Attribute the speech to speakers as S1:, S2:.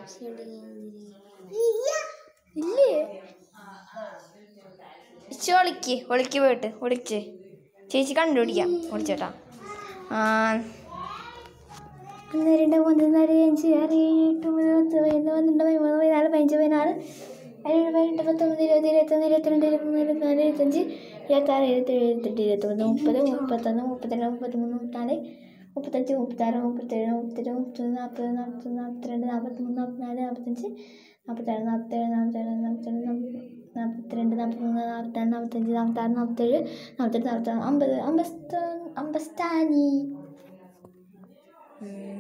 S1: ഇല്ലേ ഇച്ചി ഒളിക്ക് ഒളിക്ക് പോയിട്ട് ഒളിച്ച് ചേച്ചി കണ്ടുപിടിക്കാം ഒളിച്ചേട്ടാ ആ ഒന്ന് രണ്ട് മൂന്ന് നാല് അഞ്ച് ആറ് ഏഴ് എട്ട് ഒമ്പത് പത്ത് പതിനൊന്ന് പന്ത്രണ്ട് പതിമൂന്ന് പതിനാല് പതിനഞ്ച് പതിനാറ് പതിനേഴ് പതിനെട്ട് പത്തൊമ്പത് ഇരുപത് ഇരുപത്തൊന്ന് ഇരുപത്തിരണ്ട് ഇരുപത്തിമൂന്ന് ഇരുപത്തിനാല് ഇരുപത്തഞ്ച് ഇരുപത്താറ് ഇരുപത്തേഴ് ഇരുപത്തെട്ട് ഇരുപത്തൊമ്പത് മുപ്പത് മുപ്പത്തൊന്ന് മുപ്പത്തിരണ്ട് മുപ്പത്തിമൂന്ന് മുപ്പത്തിനാല് മുപ്പത്തഞ്ച് മുപ്പത്താറ് മുപ്പത്തേഴ് മുപ്പത്തെട്ട് മുപ്പത്തൊന്ന് നാൽപ്പത് നാൽപ്പത്തൊന്ന് നാൽപ്പത്തിരണ്ട് നാൽപ്പത്തിമൂന്ന് നാൽപ്പത്തിനാല് നാൽപ്പത്തഞ്ച് നാൽപ്പത്താറ് നാൽപ്പത്തേഴ് നാൽപ്പത്തേഴ് നാൽപ്പത്തെട്ട് നാൽപ്പത്തിരണ്ട് നാൽപ്പത്തിമൂന്ന് നാൽപ്പത്തിനാല് നാൽപ്പത്തഞ്ച് നാൽപ്പത്താറ് നാൽപ്പത്തേഴ് നാൽപ്പത്തെട്ട് നാൽപ്പത്താറ് അമ്പത് അമ്പസ്ത അമ്പസ്താനി ഉം.